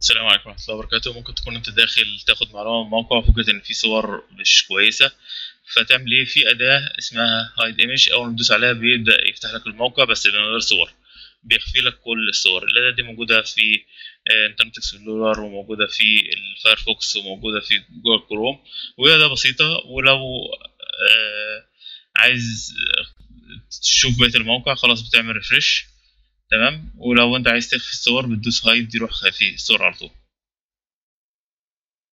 السلام عليكم ورحمة الله وبركاته ممكن تكون انت داخل تاخد معلومة من موقع وفوجئت ان في صور مش كويسة فتعمل ايه في أداة اسمها هايد ايمج أول ما تدوس عليها بيبدأ يفتح لك الموقع بس من غير صور بيخفي لك كل الصور الأداة دي موجودة في آه، انترنت اكسبلورر وموجودة في الفايرفوكس وموجودة في جوجل كروم وهي أداة بسيطة ولو آه، عايز تشوف بقية الموقع خلاص بتعمل ريفرش تمام ولو انت عايز تخفي الصور بتدوس هايد يروح خافي الصور على طول